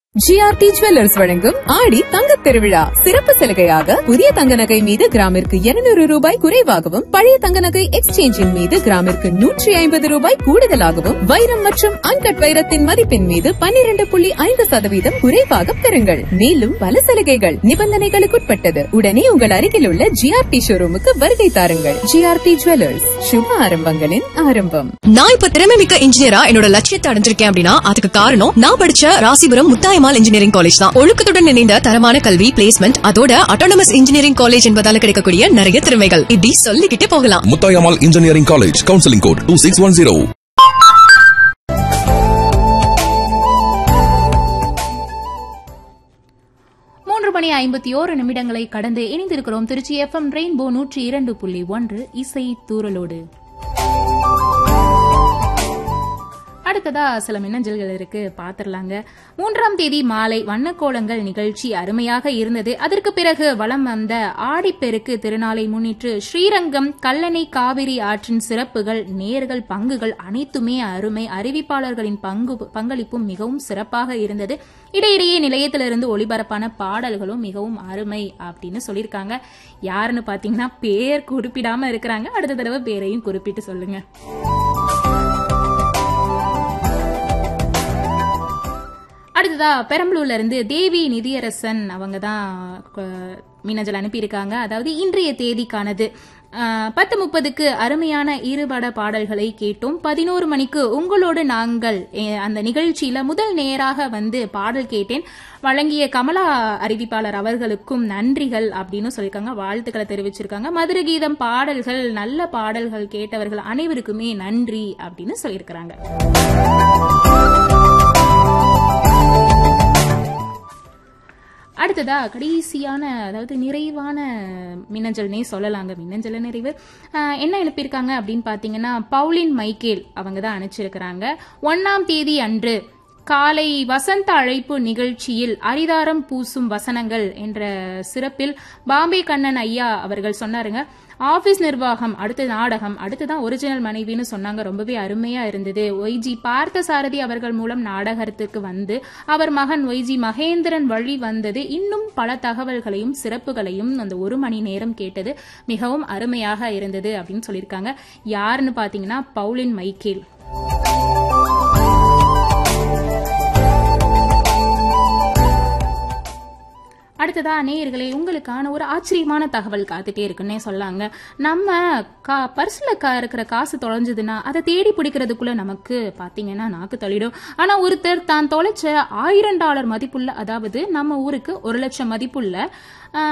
GRT jewellers வழங்கும் ஆடி தங்கத் திருவிழா சிறப்பு சலுகையாக புதிய தங்க நகை மீது கிராமிற்கு 200 ரூபாய் குறைவாகவும் பழைய தங்க நகை எக்ஸ்சேஞ்சின் மீது கிராமிற்கு நூற்றி ஐம்பது ரூபாய் கூடுதலாகவும் வைரம் மற்றும் அன்கட் வைரத்தின் மதிப்பின் மீது 12.5% புள்ளி ஐந்து சதவீதம் குறைவாக பெறுங்கள் மேலும் பல சலுகைகள் நிபந்தனைகளுக்குட்பட்டது உடனே உங்கள் அருகில் உள்ள ஜிஆர்டி ஷோரூமுக்கு வருகை தாருங்கள் ஜிஆர்டி ஜுவல்லர்ஸ் சுப ஆரம்பங்களின் ஆரம்பம் நான் இப்ப திறமை மிக்க இன்ஜினியரா என்னோட லட்சியத்தை அடைஞ்சிருக்கேன் அப்படின்னா அதுக்கு காரணம் நான் படிச்ச ராசிபுரம் முத்தாயமால் இன்ஜினியரிங் காலேஜ் தான் ஒழுக்கத்துடன் இணைந்த தரமான கல்வி பிளேஸ்மெண்ட் அதோட அட்டானமஸ் இன்ஜினியரிங் காலேஜ் என்பதால கிடைக்கக்கூடிய நிறைய திறமைகள் இப்படி சொல்லிக்கிட்டே போகலாம் Muthayammal engineering college counselling code two six one zero மூன்று மணி ஐம்பத்தி ஓரு நிமிடங்களை கடந்து இணைந்திருக்கிறோம் திருச்சி எஃப்எம் ரெயின்போ நூற்றி இரண்டு புள்ளி ஒன்று இசை தூரலோடு அடுத்ததா சில மின்னஞ்சல்கள் இருக்கு பாத்திரலாங்க மூன்றாம் தேதி மாலை வண்ணக்கோலங்கள் நிகழ்ச்சி அருமையாக இருந்தது அதற்கு பிறகு வலம் வந்த ஆடிப்பெருக்கு திருநாளை முன்னிட்டு ஸ்ரீரங்கம் கல்லணை காவிரி ஆற்றின் சிறப்புகள் நேர்கள் பங்குகள் அனைத்துமே அருமை அறிவிப்பாளர்களின் பங்கு பங்களிப்பும் மிகவும் சிறப்பாக இருந்தது இடையிடையே நிலையத்திலிருந்து ஒளிபரப்பான பாடல்களும் மிகவும் அருமை அப்படின்னு சொல்லியிருக்காங்க யாருன்னு பாத்தீங்கன்னா பேர் குறிப்பிடாம இருக்கிறாங்க அடுத்த தடவை பேரையும் குறிப்பிட்டு சொல்லுங்க அடுத்ததா பெரம்பலூர்ல இருந்து தேவி நிதியரசன் அவங்க தான் மின்னஞ்சல் அனுப்பியிருக்காங்க அதாவது இன்றைய தேதிக்கானது அஹ், பத்து முப்பதுக்கு அருமையான இருபட பாடல்களை கேட்டோம் பதினோரு மணிக்கு உங்களோடு நாங்கள் எ- அந்த நிகழ்ச்சியில முதல் நேராக வந்து பாடல் கேட்டேன் வழங்கிய கமலா அறிவிப்பாளர் அவர்களுக்கும் நன்றிகள் அப்படின்னு சொல்லியிருக்காங்க வாழ்த்துக்களை தெரிவிச்சிருக்காங்க மதுர கீதம் பாடல்கள் நல்ல பாடல்கள் கேட்டவர்கள் அனைவருக்குமே நன்றி அப்படின்னு சொல்லியிருக்கிறாங்க அடுத்ததா கடைசியான அதாவது நிறைவான மின்னஞ்சல்னே சொல்லலாங்க மின்னஞ்சல நிறைவு ஆஹ், என்ன எழுப்பியிருக்காங்க அப்படின்னு பார்த்தீங்கன்னா பவுலின் மைக்கேல் அவங்க தான் அனுப்பிச்சிருக்கிறாங்க ஒன்னாம் தேதி அன்று காலை வசந்த அழைப்பு நிகழ்ச்சியில் அரிதாரம் பூசும் வசனங்கள் என்ற சிறப்பில் பாம்பே கண்ணன் ஐயா அவர்கள் சொன்னாருங்க ஆபீஸ் நிர்வாகம் அடுத்து நாடகம் அடுத்துதான் ஒரிஜினல் மனைவின்னு சொன்னாங்க ரொம்பவே அருமையா இருந்தது ஒய்ஜி பார்த்தசாரதி அவர்கள் மூலம் நாடகத்துக்கு வந்து அவர் மகன் ஒய்ஜி மகேந்திரன் வழி வந்தது இன்னும் பல தகவல்களையும் சிறப்புகளையும் அந்த ஒரு மணி நேரம் கேட்டது மிகவும் அருமையாக இருந்தது அப்படின்னு சொல்லியிருக்காங்க யாருன்னு பாத்தீங்கன்னா பவுலின் மைக்கேல் அடுத்ததா நேயர்களே உங்களுக்கான ஒரு ஆச்சரியமான தகவல் காத்துட்டே இருக்குன்னே சொல்லாங்க நம்ம கா பர்ஸ்ல கா இருக்கிற காசு தொலைஞ்சதுன்னா அதை தேடி பிடிக்கிறதுக்குள்ள நமக்கு பாத்தீங்கன்னா நாக்கு தள்ளிடும் ஆனா ஒருத்தர் தான் தொலைச்ச ஆயிரம் டாலர் மதிப்புள்ள அதாவது நம்ம ஊருக்கு ஒரு லட்சம் மதிப்புள்ள